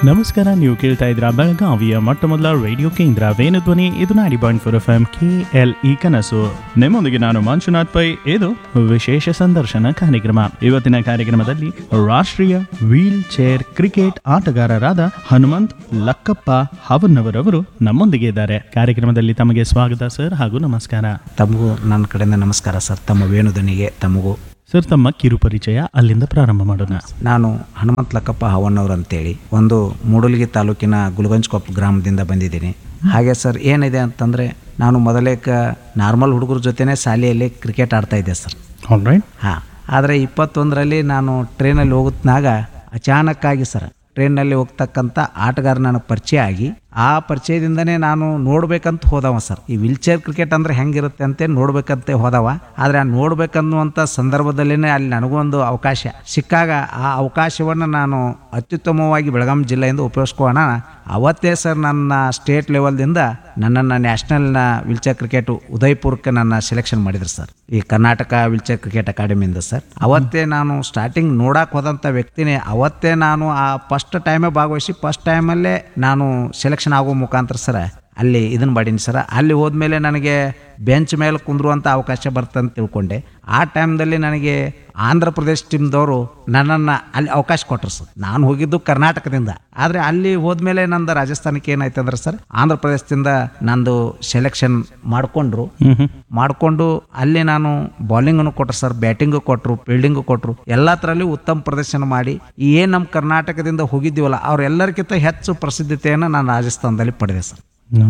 ನಮಸ್ಕಾರ ನೀವು ಕೇಳ್ತಾ ಇದ್ರ ಬೆಳಗಾವಿಯ ಮೊಟ್ಟ ಮೊದಲ ರೇಡಿಯೋ ಕೇಂದ್ರ ವೇಣುಧ್ವನಿ ಇದು ninety point four F M K L E ಕನಸು ನಿಮ್ಮೊಂದಿಗೆ ನಾನು ಮಂಜುನಾಥ್ ಪೈ ಇದು ವಿಶೇಷ ಸಂದರ್ಶನ ಕಾರ್ಯಕ್ರಮ ಇವತ್ತಿನ ಕಾರ್ಯಕ್ರಮದಲ್ಲಿ ರಾಷ್ಟ್ರೀಯ ವೀಲ್ ಚೇರ್ ಕ್ರಿಕೆಟ್ ಆಟಗಾರರಾದ ಹನುಮಂತ್ ಲಕ್ಕಪ್ಪ ಹವನ್ನವರವರು ನಮ್ಮೊಂದಿಗೆ ಇದ್ದಾರೆ ಕಾರ್ಯಕ್ರಮದಲ್ಲಿ ತಮಗೆ ಸ್ವಾಗತ ಸರ್ ಹಾಗೂ ನಮಸ್ಕಾರ ತಮಗೂ ನನ್ನ ಕಡೆಯಿಂದ ನಮಸ್ಕಾರ ಸರ್ ತಮ್ಮ ವೇಣುದನಿಗೆ ತಮಗೂ ಸರ್ ತಮ್ಮ ಕಿರು ಪರಿಚಯ ಅಲ್ಲಿಂದ ಪ್ರಾರಂಭ ಮಾಡೋಣ ನಾನು ಹನುಮಂತ ಲಕ್ಕಪ್ಪ ಹವಣ್ಣವ್ರು ಅಂತೇಳಿ ಒಂದು ಮೂಡಲಗಿ ತಾಲೂಕಿನ ಗುಲ್ಗಂಜ್ಕೊಪ್ಪ ಗ್ರಾಮದಿಂದ ಬಂದಿದ್ದೀನಿ ಹಾಗೆ ಸರ್ ಏನಿದೆ ಅಂತಂದರೆ ನಾನು ಮೊದಲೇ ಕ ನಾರ್ಮಲ್ ಹುಡುಗರ ಜೊತೆನೇ ಶಾಲೆಯಲ್ಲಿ ಕ್ರಿಕೆಟ್ ಆಡ್ತಾ ಇದ್ದೆ ಸರ್ ಆಲ್ ರೈಟ್ ಹಾಂ ಆದರೆ ಇಪ್ಪತ್ತೊಂದರಲ್ಲಿ ನಾನು ಟ್ರೈನಲ್ಲಿ ಹೋಗುತ್ನಾಗ ಅಚಾನಕ್ಕಾಗಿ ಸರ್ ಟ್ರೈನಲ್ಲಿ ಹೋಗ್ತಕ್ಕಂಥ ಆಟಗಾರ ನನಗೆ ಪರಿಚಯ ಆಗಿ ಆ ಪರಿಚಯದಿಂದನೇ ನಾನು ನೋಡ್ಬೇಕಂತ ಹೋದವ ಸರ್ ಈ ವಿಲ್ಚೇರ್ ಕ್ರಿಕೆಟ್ ಅಂದರೆ ಹೆಂಗಿರುತ್ತೆ ಅಂತ ನೋಡ್ಬೇಕಂತ ಹೋದವ ಆದರೆ ಆ ನೋಡ್ಬೇಕನ್ನುವಂಥ ಸಂದರ್ಭದಲ್ಲೇ ಅಲ್ಲಿ ನನಗೊಂದು ಅವಕಾಶ ಸಿಕ್ಕಾಗ ಆ ಅವಕಾಶವನ್ನು ನಾನು ಅತ್ಯುತ್ತಮವಾಗಿ ಬೆಳಗಾಂ ಜಿಲ್ಲೆಯಿಂದ ಉಪಯೋಗಿಸ್ಕೋಣ ಅವತ್ತೇ ಸರ್ ನನ್ನ ಸ್ಟೇಟ್ ಲೆವೆಲ್ದಿಂದ ನನ್ನನ್ನು ನ್ಯಾಷನಲ್ನ ವಿಲ್ಚೇರ್ ಕ್ರಿಕೆಟ್ ಉದಯಪುರಕ್ಕೆ ನನ್ನ ಸೆಲೆಕ್ಷನ್ ಮಾಡಿದ್ರು ಸರ್ ಈ ಕರ್ನಾಟಕ ವಿಲ್ಚೇರ್ ಕ್ರಿಕೆಟ್ ಅಕಾಡೆಮಿಯಿಂದ ಸರ್ ಅವತ್ತೇ ನಾನು ಸ್ಟಾರ್ಟಿಂಗ್ ನೋಡಕ್ಕೆ ಹೋದಂಥ ವ್ಯಕ್ತಿನೇ ಅವತ್ತೇ ನಾನು ಆ ಫಸ್ಟ್ ಟೈಮೇ ಭಾಗವಹಿಸಿ ಫಸ್ಟ್ ಟೈಮಲ್ಲೇ ನಾನು ಸೆಲೆಕ್ಷನ್ ಆಗೋ ಮುಖಾಂತರ ಸರ್ ಅಲ್ಲಿ ಇದನ್ನು ಮಾಡೀನಿ ಸರ್ ಅಲ್ಲಿ ಹೋದ್ಮೇಲೆ ನನಗೆ ಬೆಂಚ್ ಮೇಲೆ ಕುಂದ್ರುವಂಥ ಅವಕಾಶ ಬರ್ತಂತ ತಿಳ್ಕೊಂಡೆ ಆ ಟೈಮ್ದಲ್ಲಿ ನನಗೆ ಆಂಧ್ರ ಪ್ರದೇಶ್ ಟೀಮ್ದವರು ನನ್ನನ್ನು ಅಲ್ಲಿ ಅವಕಾಶ ಕೊಟ್ಟರು ಸರ್ ನಾನು ಹೋಗಿದ್ದು ಕರ್ನಾಟಕದಿಂದ ಆದರೆ ಅಲ್ಲಿ ಹೋದ್ಮೇಲೆ ನಂದು ರಾಜಸ್ಥಾನಕ್ಕೆ ಏನಾಯ್ತು ಅಂದ್ರೆ ಸರ್ ಆಂಧ್ರ ಪ್ರದೇಶದಿಂದ ನಂದು ಸೆಲೆಕ್ಷನ್ ಮಾಡಿಕೊಂಡ್ರು ಮಾಡಿಕೊಂಡು ಅಲ್ಲಿ ನಾನು ಬಾಲಿಂಗನ್ನು ಕೊಟ್ಟರು ಸರ್ ಬ್ಯಾಟಿಂಗು ಕೊಟ್ಟರು ಫೀಲ್ಡಿಂಗು ಕೊಟ್ಟರು ಎಲ್ಲ ಥರಲ್ಲಿ ಉತ್ತಮ ಪ್ರದರ್ಶನ ಮಾಡಿ ಏನು ನಮ್ಮ ಕರ್ನಾಟಕದಿಂದ ಹೋಗಿದ್ದೀವಲ್ಲ ಅವರೆಲ್ಲರಿಗಿಂತ ಹೆಚ್ಚು ಪ್ರಸಿದ್ಧತೆಯನ್ನು ನಾನು ರಾಜಸ್ಥಾನದಲ್ಲಿ ಪಡೆದೆ ಸರ್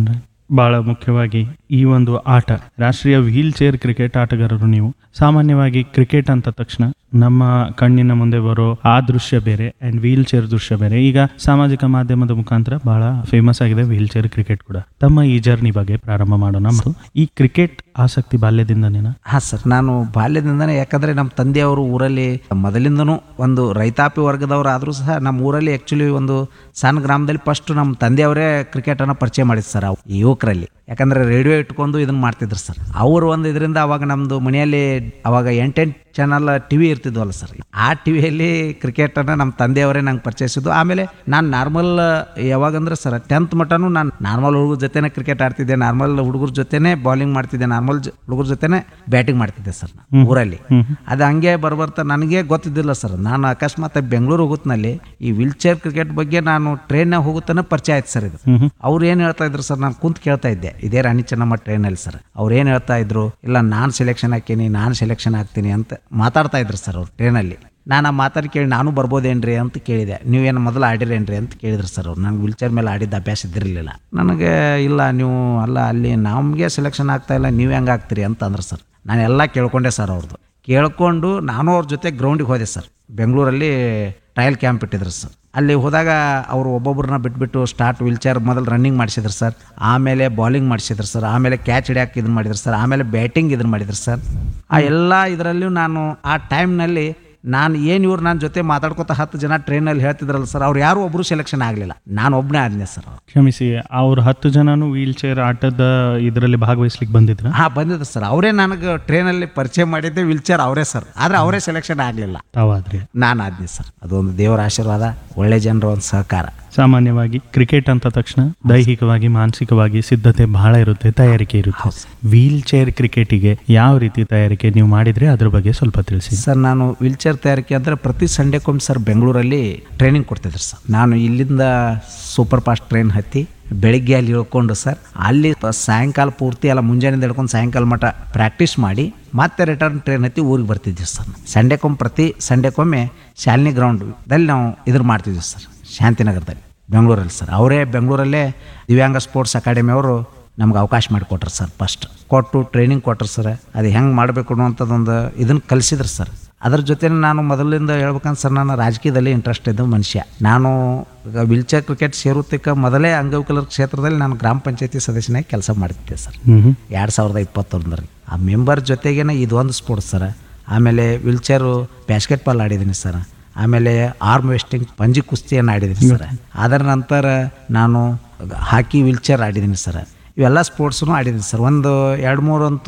ಬಹಳ ಮುಖ್ಯವಾಗಿ ಈ ಒಂದು ಆಟ ರಾಷ್ಟ್ರೀಯ ವೀಲ್ ಚೇರ್ ಕ್ರಿಕೆಟ್ ಆಟಗಾರರು ನೀವು ಸಾಮಾನ್ಯವಾಗಿ ಕ್ರಿಕೆಟ್ ಅಂತ ತಕ್ಷಣ ನಮ್ಮ ಕಣ್ಣಿನ ಮುಂದೆ ಬರೋ ಆ ದೃಶ್ಯ ಬೇರೆ ಅಂಡ್ ವೀಲ್ ಚೇರ್ ದೃಶ್ಯ ಬೇರೆ ಈಗ ಸಾಮಾಜಿಕ ಮಾಧ್ಯಮದ ಮುಖಾಂತರ ಬಹಳ ಫೇಮಸ್ ಆಗಿದೆ ವೀಲ್ ಚೇರ್ ಕ್ರಿಕೆಟ್ ಕೂಡ ತಮ್ಮ ಈ ಜರ್ನಿ ಬಗ್ಗೆ ಪ್ರಾರಂಭ ಮಾಡೋಣ ಮತ್ತು ಈ ಕ್ರಿಕೆಟ್ ಆಸಕ್ತಿ ಬಾಲ್ಯದಿಂದನೇನಾ ಹಾಂ ಸರ್ ನಾನು ಬಾಲ್ಯದಿಂದನೇ ಯಾಕಂದರೆ ನಮ್ಮ ತಂದೆಯವರು ಊರಲ್ಲಿ ಮೊದಲಿಂದನೂ ಒಂದು ರೈತಾಪಿ ವರ್ಗದವರು ಆದರೂ ಸಹ ನಮ್ಮ ಊರಲ್ಲಿ ಆ್ಯಕ್ಚುಲಿ ಒಂದು ಸಣ್ಣ ಗ್ರಾಮದಲ್ಲಿ ಫಸ್ಟ್ ನಮ್ಮ ತಂದೆಯವರೇ ಕ್ರಿಕೆಟನ್ನು ಪರಿಚಯ ಮಾಡಿದ್ರು ಸರ್ ಅವು ಈ ಯುವಕರಲ್ಲಿ ಯಾಕಂದರೆ ರೇಡಿಯೋ ಇಟ್ಕೊಂಡು ಇದನ್ನು ಮಾಡ್ತಿದ್ರು ಸರ್ ಅವರು ಒಂದು ಇದರಿಂದ ಅವಾಗ ನಮ್ಮದು ಮನೆಯಲ್ಲಿ ಅವಾಗ ಎಂಟೆಂಟು ಚಾನಲ್ ಟಿ ವಿ ಇರ್ತಿದ್ವಲ್ಲ ಸರ್ ಆ ಟಿ ವಿಯಲ್ಲಿ ಕ್ರಿಕೆಟನ್ನು ನಮ್ಮ ತಂದೆಯವರೇ ನಂಗೆ ಪರಿಚಯಿಸಿದ್ದು ಆಮೇಲೆ ನಾನು ನಾರ್ಮಲ್ ಯಾವಾಗಂದ್ರೆ ಸರ್ ಟೆಂತ್ ಮಟನು ನಾನು ನಾರ್ಮಲ್ ಹುಡುಗರ ಜೊತೆನೇ ಕ್ರಿಕೆಟ್ ಆಡ್ತಿದ್ದೆ ನಾರ್ಮಲ್ ಹುಡುಗರ ಜೊತೆನೇ ಬಾಲಿಂಗ್ ಮಾಡ್ತಿದ್ದೆ ನಾರ್ಮಲ್ ಹುಡುಗರ ಜೊತೆನೇ ಬ್ಯಾಟಿಂಗ್ ಮಾಡ್ತಿದ್ದೆ ಸರ್ ನಾನು ಊರಲ್ಲಿ ಅದು ಹಂಗೆ ಬರ್ಬರ್ತಾ ನನಗೆ ಗೊತ್ತಿದ್ದಿಲ್ಲ ಸರ್ ನಾನು ಅಕಸ್ಮಾತ್ ಬೆಂಗಳೂರು ಹೋಗುತ್ನಲ್ಲಿ ಈ ವೀಲ್ ಚೇರ್ ಕ್ರಿಕೆಟ್ ಬಗ್ಗೆ ನಾನು ಟ್ರೈನ್ನಾಗ ಹೋಗುತ್ತಾನೆ ಪರಿಚಯ ಆಯ್ತು ಸರ್ ಇದು ಅವ್ರು ಏನು ಹೇಳ್ತಾ ಇದ್ರು ಸರ್ ನಾನು ಕುಂತ್ ಕೇಳ್ತಾ ಇದ್ದೆ ಇದೇ ರಾಣಿ ಚೆನ್ನಮ್ಮ ಟ್ರೈನಲ್ಲಿ ಸರ್ ಅವ್ರು ಏನು ಹೇಳ್ತಾ ಇದ್ರು ಇಲ್ಲ ನಾನು ಸೆಲೆಕ್ಷನ್ ಹಾಕೀನಿ ನಾನು ಸೆಲೆಕ್ಷನ್ ಆಗ್ತೀನಿ ಅಂತ ಮಾತಾಡ್ತಾ ಇದ್ರು ಸರ್ ಅವ್ರು ಟ್ರೈನಲ್ಲಿ ನಾನು ಆ ಮಾತಾಡಿ ಕೇಳಿ ನಾನು ಬರ್ಬೋದೇನ್ರಿ ಅಂತ ಕೇಳಿದೆ ನೀವೇನು ಮೊದಲು ಆಡಿರೇನ್ರಿ ಅಂತ ಕೇಳಿದ್ರು ಸರ್ ಅವ್ರು ನನಗೆ ವೀಲ್ಚೇರ್ ಮೇಲೆ ಆಡಿದ ಅಭ್ಯಾಸ ಇದ್ದಿರಲಿಲ್ಲ ನನಗೆ ಇಲ್ಲ ನೀವು ಅಲ್ಲ ಅಲ್ಲಿ ನಮಗೆ ಸೆಲೆಕ್ಷನ್ ಆಗ್ತಾ ಇಲ್ಲ ನೀವು ಹೆಂಗೆ ಆಗ್ತೀರಿ ಅಂತ ಅಂದ್ರು ಸರ್ ನಾನು ಎಲ್ಲ ಕೇಳ್ಕೊಂಡೆ ಸರ್ ಅವ್ರದ್ದು ಕೇಳ್ಕೊಂಡು ನಾನು ಅವ್ರ ಜೊತೆ ಗ್ರೌಂಡಿಗೆ ಹೋದೆ ಸರ್ ಬೆಂಗಳೂರಲ್ಲಿ ಟ್ರಯಲ್ ಕ್ಯಾಂಪ್ ಇಟ್ಟಿದ್ರು ಸರ್ ಅಲ್ಲಿ ಹೋದಾಗ ಅವರು ಒಬ್ಬೊಬ್ಬರನ್ನ ಬಿಟ್ಬಿಟ್ಟು ಸ್ಟಾರ್ಟ್ ವೀಲ್ ಚೇರ್ ಮೊದಲು ರನ್ನಿಂಗ್ ಮಾಡಿಸಿದ್ರು ಸರ್ ಆಮೇಲೆ ಬಾಲಿಂಗ್ ಮಾಡಿಸಿದ್ರು ಸರ್ ಆಮೇಲೆ ಕ್ಯಾಚ್ ಹಿಡಿಯೋಕೆ ಇದನ್ನು ಮಾಡಿದ್ರು ಸರ್ ಆಮೇಲೆ ಬ್ಯಾಟಿಂಗ್ ಇದನ್ನು ಮಾಡಿದ್ರು ಸರ್ ಆ ಎಲ್ಲ ಇದರಲ್ಲೂ ನಾನು ಆ ಟೈಮ್ನಲ್ಲಿ ನಾನು ಏನು ಇವ್ರು ನನ್ನ ಜೊತೆ ಮಾತಾಡ್ಕೊತ ಹತ್ತು ಜನ ಟ್ರೈನಲ್ಲಿ ಹೇಳ್ತಿದ್ರಲ್ಲ ಸರ್ ಅವ್ರು ಯಾರು ಒಬ್ಬರು ಸೆಲೆಕ್ಷನ್ ಆಗಲಿಲ್ಲ ನಾನು ಒಬ್ಬನೇ ಆದ್ನೆ ಸರ್ ಕ್ಷಮಿಸಿ ಅವ್ರು ಹತ್ತು ಜನನು ವೀಲ್ ಚೇರ್ ಆಟದ ಇದರಲ್ಲಿ ಭಾಗವಹಿಸ್ಲಿಕ್ಕೆ ಬಂದಿದ್ರ ಹಾಂ ಬಂದಿದ್ರು ಸರ್ ಅವರೇ ನನಗೆ ಟ್ರೈನಲ್ಲಿ ಪರಿಚಯ ಮಾಡಿದ್ದೆ ವೀಲ್ ಚೇರ್ ಅವರೇ ಸರ್ ಆದರೆ ಅವರೇ ಸೆಲೆಕ್ಷನ್ ಆಗಲಿಲ್ಲ ತಾವಾದ್ರಿ ನಾನು ಆದ್ನಿ ಸರ್ ಅದೊಂದು ದೇವರ ಆಶೀರ್ವಾದ ಒಳ್ಳೆ ಜನರ ಒಂದು ಸಹಕಾರ ಸಾಮಾನ್ಯವಾಗಿ ಕ್ರಿಕೆಟ್ ಅಂತ ತಕ್ಷಣ ದೈಹಿಕವಾಗಿ ಮಾನಸಿಕವಾಗಿ ಸಿದ್ಧತೆ ಬಹಳ ಇರುತ್ತೆ ತಯಾರಿಕೆ ಇರುತ್ತೆ ವೀಲ್ ಚೇರ್ ಕ್ರಿಕೆಟಿಗೆ ಯಾವ ರೀತಿ ತಯಾರಿಕೆ ನೀವು ಮಾಡಿದ್ರೆ ಅದ್ರ ಬಗ್ಗೆ ಸ್ವಲ್ಪ ತಿಳಿಸಿ ಸರ್ ನಾನು ವೀಲ್ ಚೇರ್ ತಯಾರಿಕೆ ಅಂದರೆ ಪ್ರತಿ ಸಂಡೇಕೊಮ್ಮೆ ಸರ್ ಬೆಂಗಳೂರಲ್ಲಿ ಟ್ರೈನಿಂಗ್ ಕೊಡ್ತಿದ್ರು ಸರ್ ನಾನು ಇಲ್ಲಿಂದ ಸೂಪರ್ ಫಾಸ್ಟ್ ಟ್ರೈನ್ ಹತ್ತಿ ಬೆಳಿಗ್ಗೆ ಅಲ್ಲಿ ಇಳ್ಕೊಂಡು ಸರ್ ಅಲ್ಲಿ ಪ- ಸಾಯಂಕಾಲ ಪೂರ್ತಿ ಎಲ್ಲ ಮುಂಜಾನೆಯಿಂದ ಹಿಡ್ಕೊಂಡು ಸಾಯಂಕಾಲ ಮಟ್ಟ ಪ್ರಾಕ್ಟೀಸ್ ಮಾಡಿ ಮತ್ತೆ ರಿಟರ್ನ್ ಟ್ರೈನ್ ಹತ್ತಿ ಊರಿಗೆ ಬರ್ತಿದ್ವಿ ಸರ್ ಸಂಡೇಕೊಮ್ಮೆ ಪ್ರತಿ ಸಂಡೇಕೊಮ್ಮೆ ಶಾಲಿನಿ ಗ್ರೌಂಡ್ದಲ್ಲಿ ನಾವು ಇದ್ರ ಮಾಡ್ತಿದ್ವಿ ಸರ್ ಶಾಂತಿನಗರದಲ್ಲಿ ಬೆಂಗಳೂರಲ್ಲಿ ಸರ್ ಅವರೇ ಬೆಂಗಳೂರಲ್ಲೇ ದಿವ್ಯಾಂಗ ಸ್ಪೋರ್ಟ್ಸ್ ಅಕಾಡೆಮಿ ಅವರು ನಮ್ಗೆ ಅವಕಾಶ ಮಾಡಿಕೊಟ್ರು ಸರ್ ಫಸ್ಟ್ ಕೊಟ್ಟು ಟ್ರೈನಿಂಗ್ ಕೊಟ್ರು ಸರ್ ಅದು ಹೆಂಗೆ ಮಾಡಬೇಕು ಅನ್ನುವಂಥದ್ದೊಂದು ಇದನ್ನು ಕಲಿಸಿದ್ರು ಸರ್ ಅದ್ರ ಜೊತೆ ನಾನು ಮೊದಲಿಂದ ಹೇಳ್ಬೇಕಂದ್ರೆ ಸರ್ ನಾನು ರಾಜಕೀಯದಲ್ಲಿ ಇಂಟ್ರೆಸ್ಟ್ ಇದ್ದ ಮನುಷ್ಯ ನಾನು ವಿಲ್ಚೇರ್ ಕ್ರಿಕೆಟ್ ಸೇರುತ್ತಕ್ಕೆ ಮೊದಲೇ ಅಂಗವಿಕಲರ ಕ್ಷೇತ್ರದಲ್ಲಿ ನಾನು ಗ್ರಾಮ ಪಂಚಾಯತಿ ಸದಸ್ಯನಾಗಿ ಕೆಲಸ ಮಾಡ್ತಿದ್ದೆ ಸರ್ ಹ್ಮ್ ಎರಡು ಸಾವಿರದ ಇಪ್ಪತ್ತೊಂದರಲ್ಲಿ ಆ ಮೆಂಬರ್ ಜೊತೆಗೇನೆ ಇದೊಂದು ಸ್ಪೋರ್ಟ್ಸ್ ಸರ್ ಆಮೇಲೆ ವೀಲ್ಚೇರು ಬ್ಯಾಸ್ಕೆಟ್ ಬಾಲ್ ಆಡಿದ್ದೀನಿ ಸರ್ ಆಮೇಲೆ ಆರ್ಮ್ ವೆಸ್ಟಿಂಗ್ ಪಂಜಿ ಕುಸ್ತಿಯನ್ನು ಆಡಿದ್ದೀನಿ ಸರ್ ಅದರ ನಂತರ ನಾನು ಹಾಕಿ ವೀಲ್ಚೇರ್ ಆಡಿದ್ದೀನಿ ಸರ್ ಇವೆಲ್ಲ ಸ್ಪೋರ್ಟ್ಸನ್ನು ಆಡಿದ್ದೀನಿ ಸರ್ ಒಂದು ಎರಡು ಮೂರು ಅಂತೂ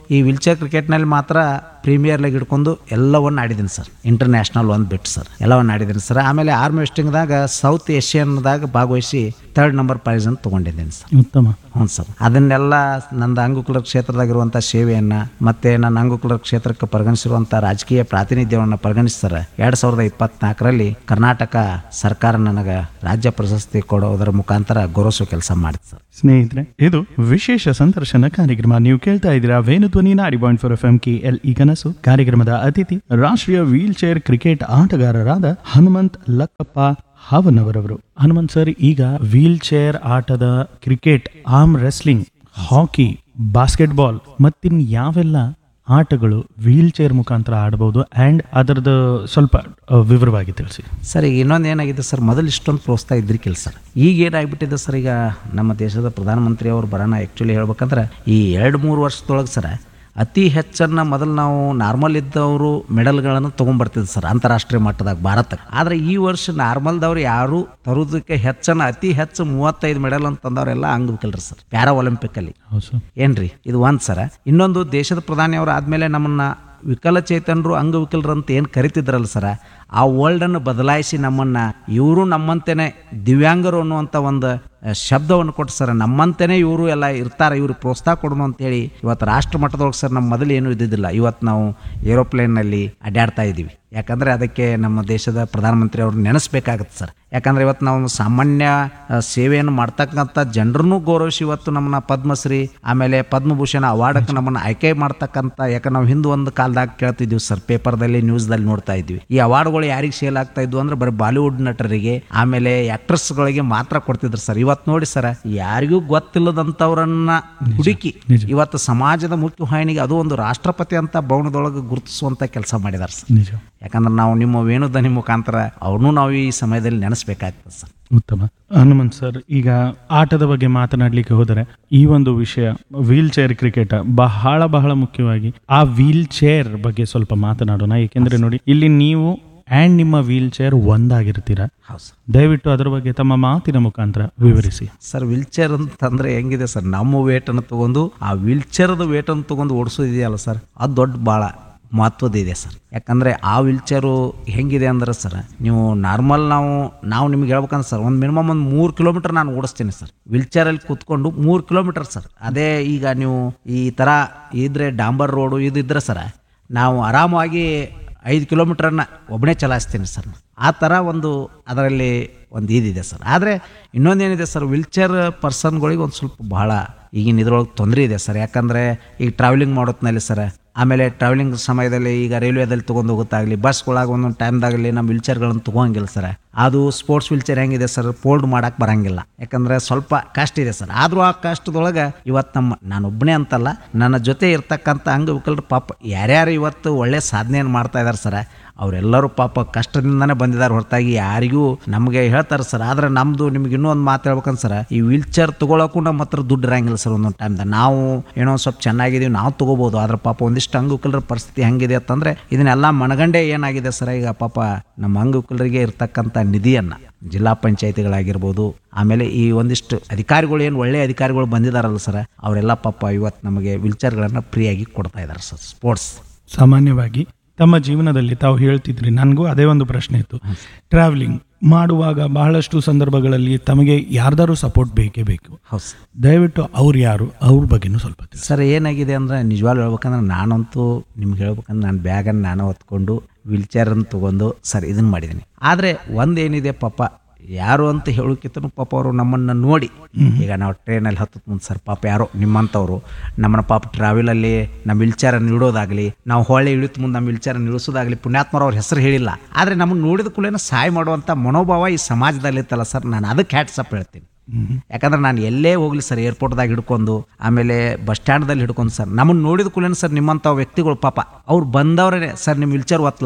ಈ ವಿಲ್ಚೇರ್ ಕ್ರಿಕೆಟ್ನಲ್ಲಿ ಮಾತ್ರ ಪ್ರೀಮಿಯರ್ ಲೀಗ್ ಹಿಡ್ಕೊಂಡು ಎಲ್ಲವನ್ನು ಆಡಿದ್ದೀನಿ ಸರ್ ಇಂಟರ್ನ್ಯಾಷನಲ್ ಒಂದು ಬಿಟ್ಟು ಸರ್ ಎಲ್ಲವನ್ನು ಆಡಿದ್ದೀನಿ ಸರ್ ಆಮೇಲೆ ಆರ್ಮ್ ವೆಸ್ಟಿಂಗ್ದಾಗ ಸೌತ್ ಏಷ್ಯನ್ದಾಗ ಭಾಗವಹಿಸಿ ಥರ್ಡ್ ನಂಬರ್ ಪ್ರೈಸ್ ಅಂತ ತೊಗೊಂಡಿದ್ದೀನಿ ಸರ್ ಉತ್ತಮ ಹ್ಞೂ ಸರ್ ಅದನ್ನೆಲ್ಲ ನಂದು ಅಂಗುಕುಲರ ಕ್ಷೇತ್ರದಾಗಿರುವಂಥ ಸೇವೆಯನ್ನು ಮತ್ತೆ ನನ್ನ ಅಂಗುಕುಲರ ಕ್ಷೇತ್ರಕ್ಕೆ ಪರಿಗಣಿಸಿರುವಂಥ ರಾಜಕೀಯ ಪ್ರಾತಿನಿಧ್ಯವನ್ನು ಪರಿಗಣಿಸಿ ಸರ್ ಎರಡು ಸಾವಿರದ ಇಪ್ಪತ್ನಾಲ್ಕರಲ್ಲಿ ಕರ್ನಾಟಕ ಸರ್ಕಾರ ನನಗೆ ರಾಜ್ಯ ಪ್ರಶಸ್ತಿ ಕೊಡೋದರ ಮುಖಾಂತರ ಗೌರವಿಸೋ ಕೆಲಸ ಮಾಡಿದೆ ಸರ್ ಸ್ನೇಹಿತರೆ ಇದು ವಿಶೇಷ ಸಂದರ್ಶನ ಕಾರ್ಯಕ್ರಮ ನೀವು ಕೇಳ್ತಾ ಇದ್ದೀರಾ Venudhwani ninety point four F M K L E ಕನಸು ಕಾರ್ಯಕ್ರಮದ ಅತಿಥಿ ರಾಷ್ಟ್ರೀಯ ವೀಲ್ ಚೇರ್ ಕ್ರಿಕೆಟ್ ಆಟಗಾರರಾದ ಹನುಮಂತ್ ಲಕ್ಕಪ್ಪ ಹಾವನವರವರು ಹನುಮಂತ್ ಸರ್ ಈಗ ವೀಲ್ ಚೇರ್ ಆಟದ cricket arm wrestling hockey basketball ಮತ್ತಿನ್ ಯಾವೆಲ್ಲ ಆಟಗಳು ವೀಲ್ ಚೇರ್ ಮುಖಾಂತರ ಆಡಬಹುದು ಅಂಡ್ ಅದರದ್ದು ಸ್ವಲ್ಪ ಆ, ವಿವರವಾಗಿ ತಿಳಿಸಿ ಸರ್ ಈಗ ಇನ್ನೊಂದು ಏನಾಗಿದೆ ಸರ್ ಮೊದಲು ಇಷ್ಟೊಂದು ಪ್ರೋತ್ಸಾಹ ಇದ್ರಿಕಿಲ್ಲ ಸರ್ ಈಗ ಏನಾಗ್ಬಿಟ್ಟಿದೆ ಸರ್ ಈಗ ನಮ್ಮ ದೇಶದ ಪ್ರಧಾನಮಂತ್ರಿ ಅವರು ಬರೋಣ ಆ್ಯಕ್ಚುಲಿ ಹೇಳ್ಬೇಕಂದ್ರೆ ಈ ಎರಡು ಮೂರು ವರ್ಷದೊಳಗೆ ಸರ್ ಅತಿ ಹೆಚ್ಚನ್ನು ಮೊದಲು ನಾವು ನಾರ್ಮಲ್ ಇದ್ದವರು ಮೆಡಲ್ಗಳನ್ನು ತೊಗೊಂಬರ್ತಿದ್ದೆ ಸರ್ ಅಂತಾರಾಷ್ಟ್ರೀಯ ಮಟ್ಟದಾಗ ಭಾರತಕ್ಕೆ ಆದರೆ ಈ ವರ್ಷ ನಾರ್ಮಲ್ದವ್ರು ಯಾರು ತರೋದಕ್ಕೆ ಹೆಚ್ಚನ್ನು ಅತಿ ಹೆಚ್ಚು ಮೂವತ್ತೈದು ಮೆಡಲ್ ಅಂತ ತಂದವರೆಲ್ಲ ಅಂಗವಿಕಲ್ರಿ ಸರ್ ಪ್ಯಾರಾ ಒಲಿಂಪಿಕಲ್ಲಿ ಹೌದು ಸರ್ ಏನ್ರಿ ಇದು ಒಂದು ಸರ ಇನ್ನೊಂದು ದೇಶದ ಪ್ರಧಾನಿಯವರು ಆದಮೇಲೆ ನಮ್ಮನ್ನ ವಿಕಲಚೇತನರು ಅಂಗವಿಕಲರು ಅಂತ ಏನು ಕರಿತಿದ್ರಲ್ಲ ಸರ ಆ ವರ್ಲ್ಡನ್ನು ಬದಲಾಯಿಸಿ ನಮ್ಮನ್ನ ಇವರು ನಮ್ಮಂತೆನೆ ದಿವ್ಯಾಂಗರು ಅನ್ನುವಂಥ ಒಂದು ಆ, ಶಬ್ದವನ್ನು ಕೊಟ್ಟು ಸರ್ ನಮ್ಮಂತೆನೇ ಇವರು ಎಲ್ಲ ಇರ್ತಾರೆ ಇವರು ಪ್ರೋತ್ಸಾಹ ಕೊಡೋಣ ಅಂತೇಳಿ ಇವತ್ತು ರಾಷ್ಟ್ರ ಮಟ್ಟದೊಳಗೆ ಸರ್ ನಮ್ಮ ಮೊದಲು ಏನೂ ಇದ್ದಿದ್ದಿಲ್ಲ ಇವತ್ತು ನಾವು ಏರೋಪ್ಲೇನ್ನಲ್ಲಿ ಅಡ್ಡಾಡ್ತಾ ಇದ್ದೀವಿ ಯಾಕಂದರೆ ಅದಕ್ಕೆ ನಮ್ಮ ದೇಶದ ಪ್ರಧಾನಮಂತ್ರಿ ಅವರು ನೆನೆಸ್ಬೇಕಾಗತ್ತೆ ಸರ್ ಯಾಕಂದರೆ ಇವತ್ತು ನಾವು ಸಾಮಾನ್ಯ ಆ, ಸೇವೆಯನ್ನು ಮಾಡ್ತಕ್ಕಂಥ ಜನರನ್ನು ಗೌರವಿಸಿ ಇವತ್ತು ನಮ್ಮನ್ನ ಪದ್ಮಶ್ರೀ ಆಮೇಲೆ ಪದ್ಮಭೂಷಣ ಅವಾರ್ಡಕ್ಕೆ ನಮ್ಮನ್ನು ಆಯ್ಕೆ ಮಾಡ್ತಕ್ಕಂಥ ಯಾಕಂದ್ರೆ ನಾವು ಹಿಂದೆ ಒಂದು ಕಾಲದಾಗ ಕೇಳ್ತಿದ್ವಿ ಸರ್ ಪೇಪರ್ದಲ್ಲಿ ನ್ಯೂಸ್ದಲ್ಲಿ ನೋಡ್ತಾ ಇದ್ವಿ ಈ ಅವಾರ್ಡ್ಗಳು ಯಾರಿಗೆ ಸೇಲ್ ಆಗ್ತಾ ಇದ್ವು ಅಂದ್ರೆ ಬರೀ ಬಾಲಿವುಡ್ ನಟರಿಗೆ ಆಮೇಲೆ ಆಕ್ಟ್ರೆಸ್ಗಳಿಗೆ ಮಾತ್ರ ಕೊಡ್ತಿದ್ರು ಸರ್ ಇವತ್ತು ನೋಡಿ ಸರ್ ಯಾರಿಗೂ ಗೊತ್ತಿಲ್ಲದಂಥವ್ರನ್ನ ಹುಡುಕಿ ಇವತ್ತು ಸಮಾಜದ ಮುಖ್ಯವಾಹಿನಿಗೆ ಅದು ಒಂದು ರಾಷ್ಟ್ರಪತಿ ಅಂತ ಭವನದೊಳಗೆ ಗುರುತಿಸುವಂತ ಕೆಲಸ ಮಾಡಿದಾರೆ ಸರ್ ನಿಜ ಯಾಕಂದ್ರೆ ನಾವು ನಿಮ್ಮ ವೇಣುಧ್ವನಿ ಮುಖಾಂತರ ಅವ್ರನ್ನೂ ನಾವು ಈ ಸಮಯದಲ್ಲಿ ನೆನೆಸ್ಬೇಕಾಗ್ತದೆ ಸರ್ ಉತ್ತಮ ಹನುಮಂತ್ ಸರ್ ಈಗ ಆಟದ ಬಗ್ಗೆ ಮಾತನಾಡ್ಲಿಕ್ಕೆ ಹೋದರೆ ಈ ಒಂದು ವಿಷಯ ವೀಲ್ ಚೇರ್ ಕ್ರಿಕೆಟ್ ಬಹಳ ಬಹಳ ಮುಖ್ಯವಾಗಿ ಆ ವೀಲ್ ಚೇರ್ ಬಗ್ಗೆ ಸ್ವಲ್ಪ ಮಾತನಾಡೋಣ ಏಕೆಂದ್ರೆ ನೋಡಿ ಇಲ್ಲಿ ನೀವು ಅಂಡ್ ನಿಮ್ಮ ವೀಲ್ ಚೇರ್ ಒಂದಾಗಿರ್ತೀರ ಹೌದು ಸರ್ ದಯವಿಟ್ಟು ಅದರ ಬಗ್ಗೆ ತಮ್ಮ ಮಾತಿನ ಮುಖಾಂತರ ವಿವರಿಸಿ ಸರ್ ವೀಲ್ ಚೇರ್ ಅಂತಂದ್ರೆ ಹೆಂಗಿದೆ ಸರ್ ನಮ್ಮ ವೇಟನ್ನು ತಗೊಂಡು ಆ ವೀಲ್ ಚೇರ್ದ ವೇಟನ್ನು ತಗೊಂಡು ಓಡಿಸೋದಿದೆಯಲ್ಲ ಸರ್ ಅದು ದೊಡ್ಡ ಭಾಳ ಮಹತ್ವದ ಇದೆ ಸರ್ ಯಾಕಂದರೆ ಆ ವೀಲ್ ಚೇರು ಹೆಂಗಿದೆ ಅಂದ್ರೆ ಸರ್ ನೀವು ನಾರ್ಮಲ್ ನಾವು ನಾವು ನಿಮ್ಗೆ ಹೇಳ್ಬೇಕಂದ್ರೆ ಸರ್ ಒಂದು ಮಿನಿಮಮ್ ಒಂದು ಮೂರು ಕಿಲೋಮೀಟರ್ ನಾನು ಓಡಿಸ್ತೀನಿ ಸರ್ ವೀಲ್ ಚೇರಲ್ಲಿ ಕೂತ್ಕೊಂಡು ಮೂರು ಕಿಲೋಮೀಟರ್ ಸರ್ ಅದೇ ಈಗ ನೀವು ಈ ಥರ ಇದ್ರೆ ಡಾಂಬರ್ ರೋಡು ಇದು ಇದ್ರೆ ಸರ ನಾವು ಆರಾಮಾಗಿ ಐದು ಕಿಲೋಮೀಟ್ರನ್ನ ಒಬ್ಬನೇ ಚಲಾಯಿಸ್ತೀನಿ ಸರ್ ಆ ಥರ ಒಂದು ಅದರಲ್ಲಿ ಒಂದು ಇದಿದೆ ಸರ್ ಆದರೆ ಇನ್ನೊಂದೇನಿದೆ ಸರ್ ವೀಲ್ಚೇರ್ ಪರ್ಸನ್ಗಳಿಗೆ ಒಂದು ಸ್ವಲ್ಪ ಬಹಳ ಈಗಿನ ಇದ್ರೊಳಗೆ ತೊಂದರೆ ಇದೆ ಸರ್ ಯಾಕಂದರೆ ಈಗ ಟ್ರಾವೆಲಿಂಗ್ ಮಾಡೋತ್ನಲ್ಲಿ ಸರ್ ಆಮೇಲೆ ಟ್ರಾವೆಲಿಂಗ್ ಸಮಯದಲ್ಲಿ ಈಗ ರೈಲ್ವೆದಲ್ಲಿ ತೊಗೊಂಡು ಹೋಗುತ್ತಾಗಲಿ ಬಸ್ಗಳಾಗ ಒಂದೊಂದು ಟೈಮ್ದಾಗಲಿ ನಮ್ಮ ವೀಲ್ಚೇರ್ಗಳನ್ನು ತೊಗೊಂಗಿಲ್ಲ ಸರ್ ಅದು ಸ್ಪೋರ್ಟ್ಸ್ ವೀಲ್ಚೇರ್ ಹೆಂಗಿದೆ ಸರ್ ಫೋಲ್ಡ್ ಮಾಡಕ್ಕೆ ಬರಂಗಿಲ್ಲ ಯಾಕಂದರೆ ಸ್ವಲ್ಪ ಕಷ್ಟ ಇದೆ ಸರ್ ಆದರೂ ಆ ಕಷ್ಟದೊಳಗೆ ಇವತ್ತು ನಮ್ಮ ನಾನೊಬ್ಬನೇ ಅಂತಲ್ಲ ನನ್ನ ಜೊತೆ ಇರ್ತಕ್ಕಂಥ ಅಂಗವಿಕಲರು ಪಾಪ ಯಾರ್ಯಾರು ಇವತ್ತು ಒಳ್ಳೆ ಸಾಧನೆಯನ್ನು ಮಾಡ್ತಾ ಇದ್ದಾರೆ ಸರ್ ಅವರೆಲ್ಲರೂ ಪಾಪ ಕಷ್ಟದಿಂದನೇ ಬಂದಿದ್ದಾರೆ ಹೊರತಾಗಿ ಯಾರಿಗೂ ನಮಗೆ ಹೇಳ್ತಾರೆ ಸರ್ ಆದರೆ ನಮ್ಮದು ನಿಮ್ಗೆ ಇನ್ನೂ ಒಂದು ಮಾತು ಹೇಳ್ಬೇಕಂತ ಸರ್ ಈ ವೀಲ್ ಚೇರ್ ತೊಗೊಳಕ್ಕೂ ನಮ್ಮ ಹತ್ರ ದುಡ್ಡು ಇರಂಗಿಲ್ಲ ಸರ್ ಒಂದೊಂದು ಟೈಮ್ದಾಗ ನಾವು ಏನೋ ಒಂದ್ ಸ್ವಲ್ಪ ಚೆನ್ನಾಗಿದ್ದೀವಿ ನಾವು ತೊಗೋಬೋದು ಆದ್ರೆ ಪಾಪ ಒಂದಿಷ್ಟು ಅಂಗವಿಕಲರ ಪರಿಸ್ಥಿತಿ ಹೆಂಗಿದೆ ಅಂತಂದರೆ ಇದನ್ನೆಲ್ಲ ಮನಗಂಡೇ ಏನಾಗಿದೆ ಸರ್ ಈಗ ಪಾಪ ನಮ್ಮ ಅಂಗವಿಕಲರಿಗೆ ಇರ್ತಕ್ಕಂಥ ನಿಧಿಯನ್ನು ಜಿಲ್ಲಾ ಪಂಚಾಯತಿಗಳಾಗಿರ್ಬೋದು ಆಮೇಲೆ ಈ ಒಂದಿಷ್ಟು ಅಧಿಕಾರಿಗಳು ಏನು ಒಳ್ಳೆಯ ಅಧಿಕಾರಿಗಳು ಬಂದಿದ್ದಾರಲ್ಲ ಸರ್ ಅವರೆಲ್ಲ ಪಾಪ ಇವತ್ತು ನಮಗೆ ವೀಲ್ಚೇರ್ಗಳನ್ನು ಫ್ರೀಯಾಗಿ ಕೊಡ್ತಾ ಇದ್ದಾರೆ ಸರ್ ಸ್ಪೋರ್ಟ್ಸ್ ಸಾಮಾನ್ಯವಾಗಿ ತಮ್ಮ ಜೀವನದಲ್ಲಿ ತಾವು ಹೇಳ್ತಿದ್ರಿ ನನಗೂ ಅದೇ ಒಂದು ಪ್ರಶ್ನೆ ಇತ್ತು ಟ್ರಾವೆಲಿಂಗ್ ಮಾಡುವಾಗ ಬಹಳಷ್ಟು ಸಂದರ್ಭಗಳಲ್ಲಿ ತಮಗೆ ಯಾರ್ದಾರು ಸಪೋರ್ಟ್ ಬೇಕೇ ಬೇಕು ಹೌದು ಸರ್ ದಯವಿಟ್ಟು ಅವ್ರು ಯಾರು ಅವ್ರ ಬಗ್ಗೆನೂ ಸ್ವಲ್ಪ ತಿಳಿಸಿ ಸರ್ ಏನಾಗಿದೆ ಅಂದರೆ ನಿಜವಾಗ್ಲೂ ಹೇಳ್ಬೇಕಂದ್ರೆ ನಾನಂತೂ ನಿಮ್ಗೆ ಹೇಳ್ಬೇಕಂದ್ರೆ ನಾನು ಬ್ಯಾಗನ್ನು ನಾನು ಹೊತ್ಕೊಂಡು ವೀಲ್ಚೇರನ್ನು ತೊಗೊಂಡು ಸರ್ ಇದನ್ನು ಮಾಡಿದ್ದೀನಿ ಆದರೆ ಒಂದೇನಿದೆ ಪಾಪ ಯಾರು ಅಂತ ಹೇಳೋಕ್ಕಿಂತನೂ ಪಾಪ ಅವರು ನಮ್ಮನ್ನು ನೋಡಿ ಈಗ ನಾವು ಟ್ರೈನಲ್ಲಿ ಹತ್ತದ ಮುಂದೆ ಸರ್ ಪಾಪ ಯಾರೋ ನಿಮ್ಮಂಥವ್ರು ನಮ್ಮನ್ನ ಪಾಪ ಟ್ರಾವೆಲಲ್ಲಿ ನಮ್ಮ ವೀಲ್ಚೇರನ್ನು ಇಡೋದಾಗಲಿ ನಾವು ಹೊಳೆ ಇಳಿತ ಮುಂದೆ ನಮ್ಮ ವೀಲ್ಚೇರನ್ನು ಇಳಿಸೋದಾಗಲಿ ಪುಣ್ಯಾತ್ಮರ ಅವ್ರ ಹೆಸರು ಹೇಳಿಲ್ಲ ಆದರೆ ನಮ್ಮನ್ನು ನೋಡಿದ ಕೂಡಲೇ ಸಹಾಯ ಮಾಡುವಂಥ ಮನೋಭಾವ ಈ ಸಮಾಜದಲ್ಲಿ ಇತ್ತಲ್ಲ ಸರ್ ನಾನು ಅದಕ್ಕೆ ಹ್ಯಾಟ್ಸಪ್ ಹೇಳ್ತೀನಿ ಯಾಕಂದ್ರೆ ನಾನು ಎಲ್ಲೇ ಹೋಗ್ಲಿ ಸರ್ ಏರ್ಪೋರ್ಟ್ದಾಗ ಹಿಡ್ಕೊಂಡು ಆಮೇಲೆ ಬಸ್ ಸ್ಟ್ಯಾಂಡ್ದಲ್ಲಿ ಹಿಡ್ಕೊಂಡು ಸರ್ ನಮ್ಮನ್ನು ನೋಡಿದ ಕೂಡಲೇ ಸರ್ ನಿಮ್ಮಂಥ ವ್ಯಕ್ತಿಗಳು ಪಾಪ ಅವ್ರು ಬಂದವ್ರೇ ಸರ್ ನಿಮ್ಮ ವಿಲ್ಚರ್ ಒತ್ಲಾ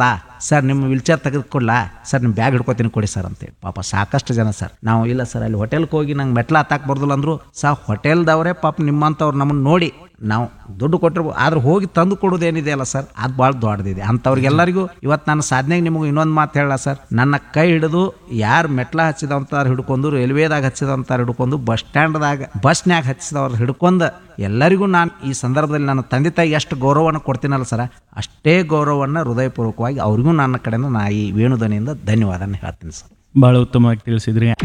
ಸರ್ ನಿಮ್ಮ ವಿಲ್ಚೇರ್ ತೆಗೆದುಕೊಡ್ಲಾ ಸರ್ ನಿಮ್ಮ ಬ್ಯಾಗ್ ಹಿಡ್ಕೊತೀನಿ ಕೊಡಿ ಸರ್ ಅಂತೇಳಿ ಪಾಪ ಸಾಕಷ್ಟು ಜನ ಸರ್ ನಾವು ಇಲ್ಲ ಸರ್ ಅಲ್ಲಿ ಹೋಟೆಲ್ಗೆ ಹೋಗಿ ನಂಗೆ ಮೆಟ್ಲ ಹತ್ತಾಕ್ ಬರ್ದಿಲ್ಲ ಅಂದ್ರು ಸಾ ಹೋಟೆಲ್ದವರೇ ಪಾಪ ನಿಮ್ಮಂಥವ್ರು ನಮ್ಮನ್ನು ನೋಡಿ ನಾವು ದುಡ್ಡು ಕೊಟ್ಟಿರ್ಬೋದು ಆದ್ರೆ ಹೋಗಿ ತಂದು ಕೊಡೋದೇನಿದೆ ಅಲ್ಲ ಸರ್ ಅದು ಭಾಳ ದೊಡ್ಡದಿದೆ ಅಂಥವ್ರಿಗೆಲ್ಲರಿಗೂ ಇವತ್ತು ನನ್ನ ಸಾಧನೆಗೆ ನಿಮಗೆ ಇನ್ನೊಂದು ಮಾತು ಹೇಳ ಸರ್ ನನ್ನ ಕೈ ಹಿಡಿದು ಯಾರು ಮೆಟ್ಲ ಹಚ್ಚಿದಂಥವ್ರು ಹಿಡ್ಕೊಂಡು ರೈಲ್ವೇದಾಗ ಹಚ್ಚಿದಂಥವ್ರು ಹಿಡ್ಕೊಂಡು ಬಸ್ ಸ್ಟ್ಯಾಂಡ್ದಾಗ ಬಸ್ನ್ಯಾಗ ಹಚ್ಚಿದವ್ರು ಹಿಡ್ಕೊಂಡು ಎಲ್ಲರಿಗೂ ನಾನು ಈ ಸಂದರ್ಭದಲ್ಲಿ ನನ್ನ ತಂದೆ ತಾಯಿಗೆ ಎಷ್ಟು ಗೌರವವನ್ನು ಕೊಡ್ತೀನಲ್ಲ ಸರ ಅಷ್ಟೇ ಗೌರವವನ್ನು ಹೃದಯಪೂರ್ವಕವಾಗಿ ಅವ್ರಿಗೂ ನನ್ನ ಕಡೆಯಿಂದ ನಾ ಈ ವೇಣುಧ್ವನಿಯಿಂದ ಧನ್ಯವಾದನ ಹೇಳ್ತೀನಿ ಸರ್ ಬಹಳ ಉತ್ತಮವಾಗಿ ತಿಳಿಸಿದ್ರಿ